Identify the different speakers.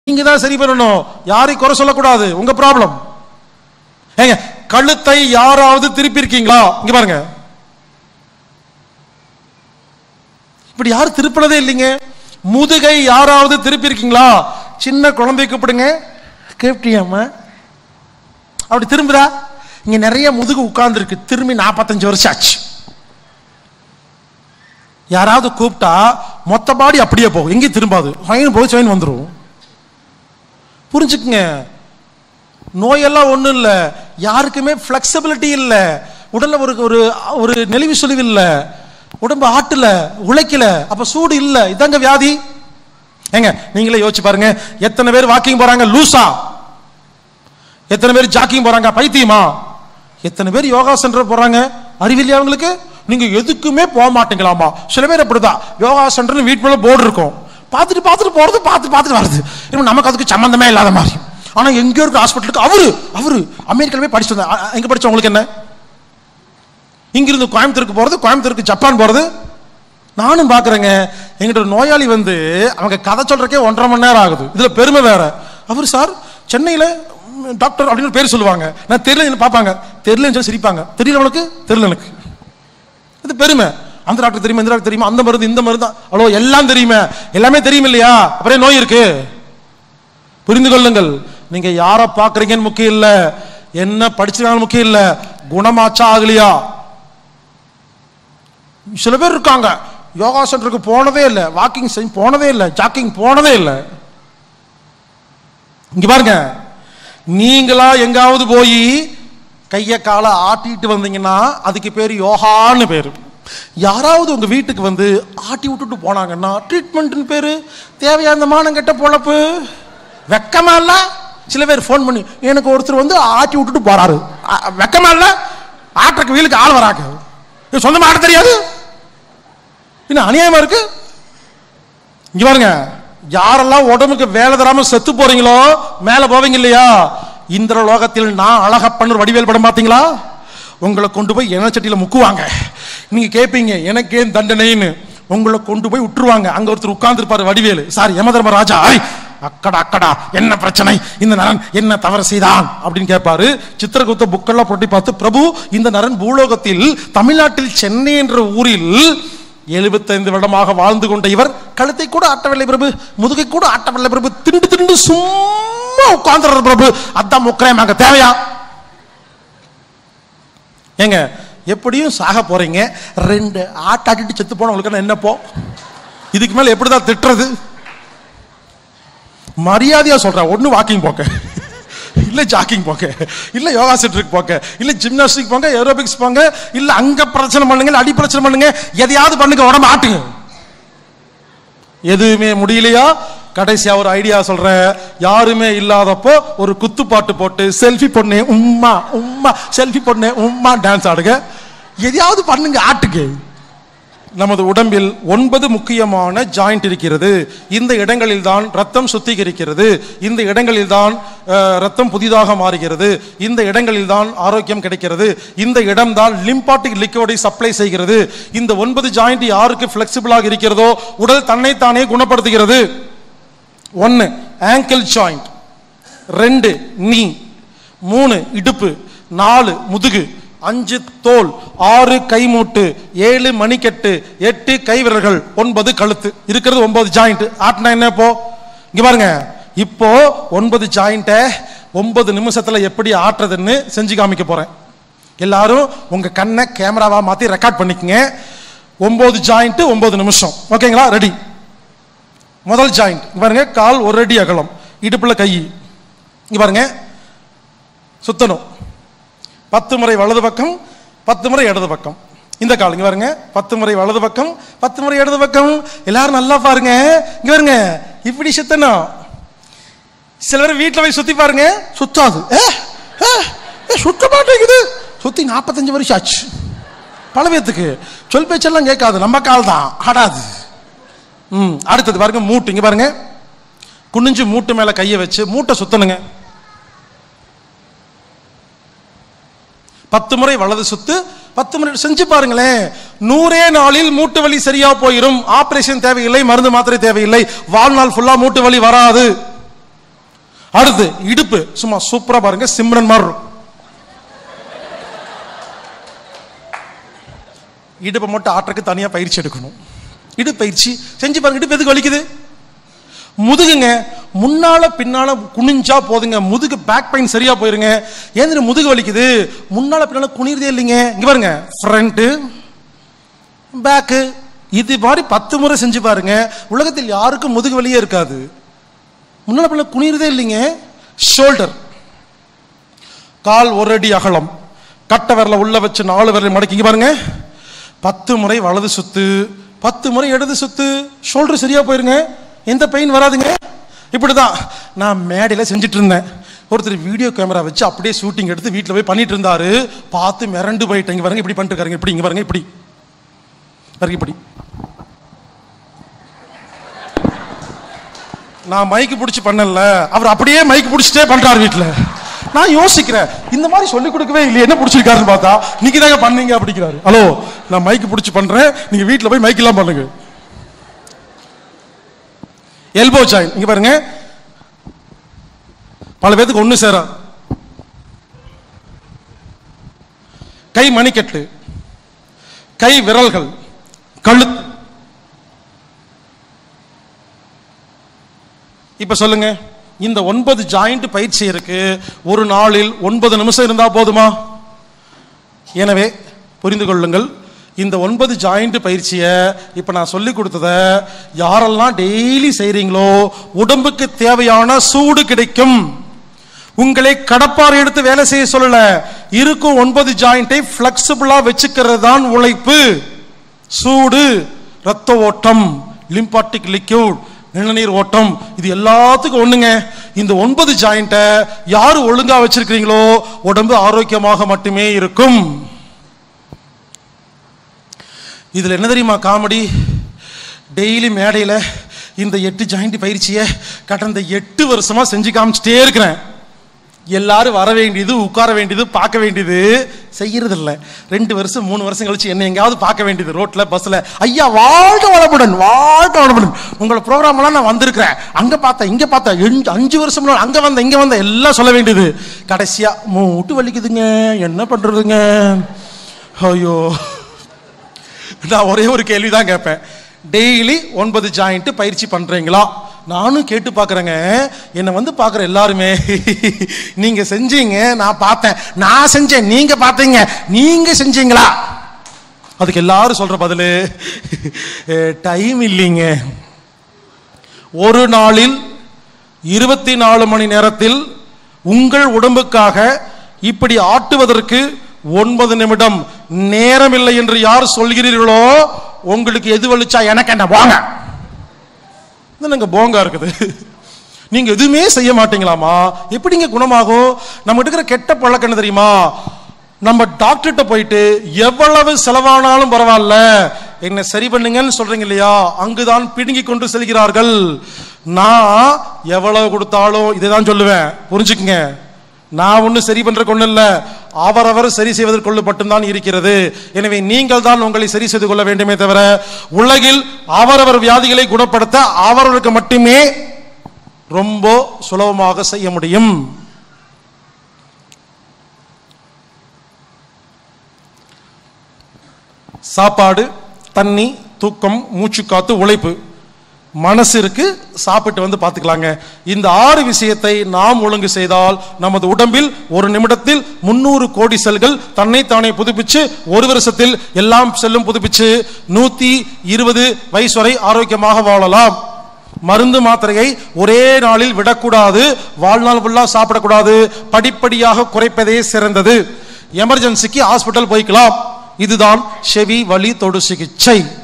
Speaker 1: நீங்க தான் சரி பண்ணணும் யாரையும் குறை சொல்லக்கூடாது உங்க ப்ராப்ளம் ஏங்க கழுத்தை யாராவது திருப்பி இருக்கீங்களா இங்க பாருங்க இப்படி யாரும் திருப்பினதே இல்லைங்க முதுகை யாராவது திருப்பி இருக்கீங்களா சின்ன குழந்தை கூப்பிடுங்க கேப்டியாம்மா அப்படி திரும்புறா இங்க நிறைய முதுகு உட்கார்ந்துருக்கு திரும்பி நாற்பத்தஞ்சு வருஷம் ஆச்சு யாராவது கூப்பிட்டா மொத்த பாடி அப்படியே போகும் எங்கேயும் திரும்பாது ஃபைன் போய் ஃபைன் வந்துடும் புரிஞ்சுக்குங்க நோயெல்லாம் ஒன்றும் இல்லை யாருக்குமே ஃப்ளெக்சிபிலிட்டி இல்லை உடல்ல ஒரு ஒரு ஒரு நெளிவு சுழிவு இல்லை உடம்பு ஆட்டல உழைக்கல அப்ப சூடு இல்லை இதாங்க வியாதி ஏங்க நீங்களே யோசிச்சு பாருங்க எத்தனை பேர் வாக்கிங் போறாங்க லூசா எத்தனை பேர் ஜாக்கிங் போறாங்க பைத்தியமா எத்தனை பேர் யோகா சென்டர் போறாங்க அறிவில்லையா அவங்களுக்கு நீங்க எதுக்குமே போக மாட்டீங்களாமா சில பேர் அப்படிதான் யோகா சென்டர்னு வீட்டு மேல போர்டு இருக்கும் பார்த்துட்டு பார்த்துட்டு போறது பார்த்து பார்த்துட்டு வருது இன்னும் நமக்கு அதுக்கு சம்பந்தமே இல்லாத மாதிரி ஆனா எங்கேயோ இருக்க ஹாஸ்பிட்டலுக்கு அவரு அவரு அமெரிக்கால போய் படிச்சு வந்தார் அ- எங்க படிச்சவங்களுக்கு என்ன இங்கிருந்து கோயம்புத்தூருக்கு போறது கோயம்புத்தூருக்கு ஜப்பான் போறது நானும் பார்க்குறேங்க எங்கிட்ட ஒரு நோயாளி வந்து அவங்க கதை சொல்றதுக்கே ஒன்றரை மணி நேரம் ஆகுது இதுல பெருமை வேற அவர் சார் சென்னையில ம், டாக்டர் அப்படின்னு ஒரு பேர் சொல்லுவாங்க நான் தெரியல பார்ப்பாங்க தெரியலன்னு சொல்லி சிரிப்பாங்க தெரியல உனக்கு தெரியல எனக்கு இது பெருமை அந்த டாக்டர் தெரியுமா இந்த டாக்டர் தெரியுமா அந்த மருந்து இந்த மருந்து அவ்வளோ எல்லாம் தெரியுமே எல்லாமே தெரியும் இல்லையா அப்புறம் நோய் இருக்கு புரிந்து கொள்ளுங்கள் நீங்க யாரை பார்க்கறீங்கன்னு முக்கியம் இல்ல என்ன படிச்சிருக்காங்க முக்கியம் இல்ல குணமாச்சா ஆகலையா சில பேர் இருக்காங்க யோகா சென்டருக்கு போனதே இல்லை வாக்கிங் செஞ்சு போனதே இல்லை ஜாக்கிங் போனதே இல்லை இங்க பாருங்க நீங்களா எங்காவது போய் கைய காலை ஆட்டிட்டு வந்தீங்கன்னா அதுக்கு பேர் யோகான்னு பேரு யாராவது உங்க வீட்டுக்கு வந்து ஆட்டி விட்டுட்டு போனாங்கன்னா ட்ரீட்மெண்ட்னு பேரு தேவையா இந்த மானம் கெட்ட பொழப்பு வெக்கமா இல்ல சில பேர் ஃபோன் பண்ணி எனக்கு ஒருத்தர் வந்து ஆட்டி விட்டுட்டு போறாரு அ- வெக்கமா இல்ல ஆட்டுறக்கு வீலுக்கு ஆள் வராங்க இது சொந்தமா ஆட்ட தெரியாது என்ன அநியாயமா இருக்கு இங்க பாருங்க யாரெல்லாம் உடம்புக்கு வேலை தராம செத்து போறீங்களோ மேல போவீங்க இல்லையா இந்திர லோகத்தில் நான் அழகப்பன் ஒரு வடிவேல் படம் பாத்தீங்களா உங்களை கொண்டு போய் எண்ணச்சட்டியில முக்குவாங்க நீங்க கேட்பீங்க எனக்கு ஏன் தண்டனைன்னு உங்களை கொண்டு போய் விட்டுருவாங்க அங்க ஒருத்தர் உட்கார்ந்துருப்பாரு வடிவேலு சாரி யமதர்ம ராஜா ஐ, அக்கடா அக்கடா என்ன பிரச்சனை இந்த நரன் என்ன தவறு செய்தான் அப்படின்னு கேட்பாரு சித்திரகுப்த புக்கெல்லாம் புரட்டி பார்த்து பிரபு இந்த நரன் பூலோகத்தில் தமிழ்நாட்டில் சென்னை என்ற ஊரில் எழுபத்தைந்து வருடமாக வாழ்ந்து கொண்ட இவர் கழுத்தை கூட ஆட்டவில்லை பிரபு முதுகை கூட ஆட்டவில்லை பிரபு திண்டு திண்டு சும்மா உட்கார்ந்துறாரு பிரபு அதான் முக்கிரமாங்க தேவையா ஏங்க எப்படியும் சாக போறீங்க ரெண்டு ஆட்டாட்டிட்டு செத்து போனவங்களுக்கு என்னப்போ இதுக்கு மேல எப்படிதான் திட்டுறது மரியாதையா சொல்றேன் ஒண்ணு வாக்கிங் போக்க இல்ல ஜாக்கிங் போங்க இல்ல யோகா சென்டருக்கு போங்க இல்ல ஜிம்னாஸ்டிக் போங்க ஏரோபிக்ஸ் போங்க இல்ல அங்க பிரச்சனை பண்ணுங்க இல்ல அடி பிரச்சனை பண்ணுங்க எதையாவது பண்ணுங்க உடம்பு ஆட்டுங்க எதுவுமே முடியலையா கடைசியா ஒரு ஐடியா சொல்றேன் யாருமே இல்லாதப்போ ஒரு குத்துப்பாட்டு போட்டு செல்ஃபி பொண்ணு உம்மா உம்மா செல்ஃபி பொண்ணு உம்மா டான்ஸ் ஆடுங்க எதையாவது பண்ணுங்க ஆட்டுங்க நமது உடம்பில் ஒன்பது முக்கியமான ஜாயிண்ட் இருக்கிறது இந்த இடங்களில் தான் ரத்தம் சுத்திகரிக்கிறது இந்த இடங்களில் தான் அஹ், ரத்தம் புதிதாக மாறுகிறது இந்த இடங்களில் தான் ஆரோக்கியம் கிடைக்கிறது இந்த இடம்தான் லிம்பாட்டிக் லிக்விடை சப்ளை செய்கிறது இந்த ஒன்பது ஜாயிண்ட் யாருக்கு ஃபிளெக்சிபிளாக இருக்கிறதோ உடல் தன்னைத்தானே குணப்படுத்துகிறது ஒன்னு ஆங்கிள் ஜாயிண்ட் ரெண்டு நீ மூணு இடுப்பு நாலு முதுகு அஞ்சு தோல் ஆறு கைமூட்டு ஏழு மணிக்கட்டு எட்டு கைவிரல்கள் ஒன்பது கழுத்து இருக்கிறது ஒன்பது ஜாயிண்ட் ஆட்டினா என்ன இப்போ இங்க பாருங்க இப்போ ஒன்பது ஜாயிண்ட்டை ஒன்பது நிமிஷத்துல எப்படி ஆட்டுறதுன்னு செஞ்சு காமிக்க போறேன் எல்லாரும் உங்க கண்ணை கேமராவா மாத்தி ரெக்கார்ட் பண்ணிக்கங்க ஒன்பது ஜாயிண்ட் ஒன்பது நிமிஷம் ஓகேங்களா ரெடி முதல் ஜாயிண்ட் இங்க பாருங்க கால் ஒரு அடி அகலம் இடுப்புல கை இங்க பாருங்க சுத்தணும் பத்து முறை வலது பக்கம் பத்து முறை இடது பக்கம் இந்த கால் இங்க பாருங்க பத்து முறை வலது பக்கம் பத்து முறை இடது பக்கம் எல்லாரும் நல்லா பாருங்க இங்க பாருங்க இப்படி சுத்தணும் சில பேர் வீட்டுல போய் சுத்தி பாருங்க சுத்தாது ஏ, ஏ, ஏ, சுத்த மாட்டேங்குது சுத்தி நாற்பத்தஞ்சு வருஷம் ஆச்சு பல பேத்துக்கு சொல் பேச்செல்லாம் கேட்காது நம்ம கால் தான் ஆடாது ம் அடுத்தது பாருங்க மூட்டு இங்க பாருங்க குனிஞ்சு மூட்டு மேல கையை வச்சு மூட்டை சுத்தணுங்க பத்து முறை வலது சுத்து பத்து முறை செஞ்சு பாருங்களேன் நூறே நாளில் மூட்டு வலி சரியா போயிடும் ஆபரேஷன் தேவையில்லை மருந்து மாத்திரை தேவையில்லை வாழ்நாள் ஃபுல்லா மூட்டு வலி வராது அடுத்து இடுப்பு சும்மா சூப்பரா பாருங்க சிம்ரன் மாதிரி இருக்கும். இடுப்பை மட்டும் ஆட்டுறதுக்கு தனியா பயிற்சி எடுக்கணும் இடுப்பு பயிற்சி செஞ்சு பாருங்க இடுப்பு எதுக்கு வலிக்குது முதுகுங்க முன்னால பின்னால குனிஞ்சா போதுங்க முதுகு பேக் பெயின் சரியா போயிருங்க ஏந்திர முதுகு வலிக்குது முன்னால பின்னால குனிறதே இல்லைங்க இங்க பாருங்க ஃப்ரண்ட் பேக்கு இது மாதிரி பத்து முறை செஞ்சு பாருங்க உலகத்தில் யாருக்கும் முதுகு வலியே இருக்காது முன்னால பின்னால குனிறதே இல்லைங்க ஷோல்டர் கால் ஒரு அடி அகலம் கட்டை விரல உள்ள வச்சு நாலு விரலை மடக்கி இங்க பாருங்க பத்து முறை வலது சுத்து பத்து முறை இடது சுத்து ஷோல்டர் சரியா போயிருங்க எந்த பெயின் வராதுங்க இப்படிதான் நான் மேடையில் செஞ்சுட்டு இருந்தேன் ஒருத்தர் வீடியோ கேமரா வச்சு அப்படியே ஷூட்டிங் எடுத்து வீட்டில் போய் பண்ணிட்டு இருந்தாரு பார்த்து மிரண்டு போயிட்டேன் இங்க பாருங்க இப்படி பண்ணிட்டு இருக்காருங்க இப்படி இங்க பாருங்க இப்படி பாருங்க இப்படி நான் மைக்கு பிடிச்சி பண்ணல அவர் அப்படியே மைக் பிடிச்சிட்டே பண்றாரு வீட்ல நான் யோசிக்கிறேன் இந்த மாதிரி சொல்லி கொடுக்கவே இல்லையே என்ன பிடிச்சிருக்காருன்னு பார்த்தா நீங்க தாங்க பண்ணீங்க அப்படிங்கிறாரு ஹலோ நான் மைக்கு பிடிச்சி பண்றேன் நீங்க வீட்ல போய் மைக் எல்லாம் பண்ணுங்க எல்போ ஜாயின் இங்க பாருங்க பல பேத்துக்கு ஒண்ணு சேரா கை மணிக்கட்டு கை விரல்கள் கழுத்து இப்ப சொல்லுங்க இந்த ஒன்பது ஜாயிண்ட் பயிற்சி இருக்கு ஒரு நாளில் ஒன்பது நிமிஷம் இருந்தா போதுமா எனவே புரிந்து கொள்ளுங்கள் இந்த ஒன்பது ஜாயிண்ட் பயிற்சியை இப்ப நான் சொல்லி கொடுத்தத யாரெல்லாம் டெய்லி செய்றீங்களோ உடம்புக்கு தேவையான சூடு கிடைக்கும் உங்களை கடப்பாறை எடுத்து வேலை செய்ய சொல்லல இருக்கும் ஒன்பது ஜாயிண்டை பிளெக்சிபிளா வச்சுக்கிறது தான் உழைப்பு சூடு ரத்த ஓட்டம் லிம்பாட்டிக் லிக்யூட் நிணநீர் ஓட்டம் இது எல்லாத்துக்கும் ஒண்ணுங்க இந்த ஒன்பது ஜாயிண்ட்டை யாரு ஒழுங்கா வச்சிருக்கிறீங்களோ உடம்பு ஆரோக்கியமாக மட்டுமே இருக்கும் இதுல என்ன தெரியுமா காமெடி டெய்லி மேடையில் இந்த எட்டு ஜாயிண்ட் பயிற்சியை கடந்த எட்டு வருஷமா செஞ்சு காமிச்சிட்டே இருக்கிறேன் எல்லாரும் வர வேண்டியது உட்கார வேண்டியது பார்க்க வேண்டியது செய்யறது இல்ல ரெண்டு வருஷம் மூணு வருஷம் கழிச்சு என்ன எங்கேயாவது பார்க்க வேண்டியது ரோட்ல பஸ்ல ஐயா வாழ்க வளமுடன் வாழ்க வளமுடன் உங்களோட ப்ரோக்ராம் எல்லாம் நான் வந்திருக்கிறேன் அங்க பார்த்தேன் இங்க பார்த்தேன் எஞ்சு- அஞ்சு வருஷம் முன்னாடி அங்க வந்த இங்க வந்த எல்லாம் சொல்ல வேண்டியது கடைசியா மூட்டு வலிக்குதுங்க என்ன பண்றதுங்க ஐயோ நான் ஒரே ஒரு கேள்வி தான் கேட்பேன் டெய்லி ஒன்பது ஜாயிண்ட் பயிற்சி பண்றீங்களா நானும் கேட்டு பார்க்கறேங்க என்னை வந்து பார்க்குற எல்லாருமே நீங்க செஞ்சீங்க நான் பார்த்தேன் நான் செஞ்சேன் நீங்க பார்த்தீங்க நீங்க செஞ்சீங்களா அதுக்கு எல்லாரும் சொல்ற பதிலு டைம் இல்லைங்க ஒரு நாளில் இருபத்தி நாலு மணி நேரத்தில் உங்கள் உடம்புக்காக இப்படி ஆட்டுவதற்கு ஒன்பது நிமிடம் நேரம் இல்லை என்று யார் சொல்கிறீர்களோ உங்களுக்கு எது வலிச்சா எனக்கு என்ன போங்க என்னங்க போங்கா இருக்குது நீங்க எதுவுமே செய்ய மாட்டீங்களாமா எப்படிங்க குணமாகும் நம்ம இருக்கிற கெட்ட பழக்கம் என்ன தெரியுமா நம்ம டாக்டர்கிட்ட போயிட்டு எவ்வளவு செலவானாலும் பரவாயில்ல என்ன சரி பண்ணுங்கன்னு சொல்றீங்க இல்லையா அங்குதான் பிடுங்கி கொண்டு செல்கிறார்கள் நான் எவ்வளவு கொடுத்தாலும் இதை தான் சொல்லுவேன் புரிஞ்சுக்குங்க நான் ஒன்றும் சரி பண்ற கொண்டு இல்ல அவரவர் சரி செய்வதற்குள்ள மட்டும்தான் இருக்கிறது எனவே நீங்கள் தான் உங்களை சரி செய்து கொள்ள வேண்டுமே தவிர உலகில் அவரவர் வியாதிகளை குணப்படுத்த அவரவருக்கு மட்டுமே ரொம்ப சுலபமாக செய்ய முடியும் சாப்பாடு தண்ணி தூக்கம் மூச்சுக்காத்து உழைப்பு மனசு இருக்கு சாப்பிட்டு வந்து பார்த்துக்கலாங்க இந்த ஆறு விஷயத்தை நாம் ஒழுங்கு செய்தால் நமது உடம்பில் ஒரு நிமிடத்தில் முன்னூறு கோடி செல்கள் தன்னைத்தானே புதுப்பிச்சு ஒரு வருஷத்தில் எல்லாம் செல்லும் புதுப்பிச்சு நூத்தி இருபது வயசு வரை ஆரோக்கியமாக வாழலாம் மருந்து மாத்திரையை ஒரே நாளில் விடக்கூடாது வாழ்நாள் ஃபுல்லா சாப்பிடக்கூடாது படிப்படியாக குறைப்பதே சிறந்தது எமர்ஜென்சிக்கு ஹாஸ்பிட்டல் போய்க்கலாம் இதுதான் செவி வலி தொடு சிகிச்சை